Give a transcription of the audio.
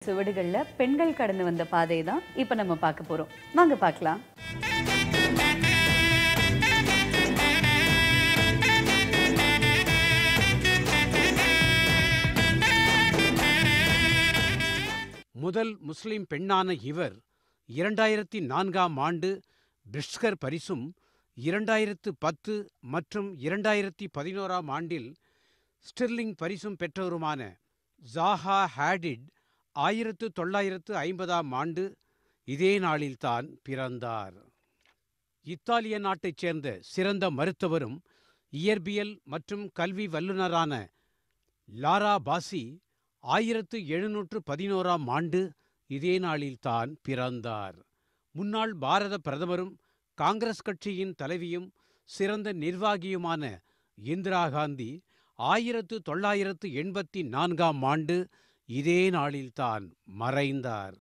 சுவடுகள்ல பெண்கள் கடந்து வந்த பாதை தான் இப்ப நம்ம பார்க்க போறோம் வாங்க பார்க்கலாம் முதல் முஸ்லிம் பெண்ணான இவர் இரண்டாயிரத்தி நான்காம் ஆண்டு பிரிஸ்கர் பரிசும் இரண்டாயிரத்து பத்து மற்றும் இரண்டாயிரத்தி பதினோராம் ஆண்டில் ஸ்டிர்லிங் பரிசும் பெற்றவருமான ஜாஹா ஹேடிட் ஆயிரத்து தொள்ளாயிரத்து ஐம்பதாம் ஆண்டு இதே நாளில்தான் பிறந்தார் இத்தாலிய நாட்டைச் சேர்ந்த சிறந்த மருத்துவரும் இயற்பியல் மற்றும் கல்வி வல்லுநரான லாரா பாசி ஆயிரத்து எழுநூற்று பதினோராம் ஆண்டு இதே நாளில்தான் பிறந்தார் முன்னாள் பாரத பிரதமரும் காங்கிரஸ் கட்சியின் தலைவியும் சிறந்த நிர்வாகியுமான இந்திரா காந்தி ஆயிரத்து தொள்ளாயிரத்து எண்பத்தி நான்காம் ஆண்டு இதே நாளில்தான் மறைந்தார்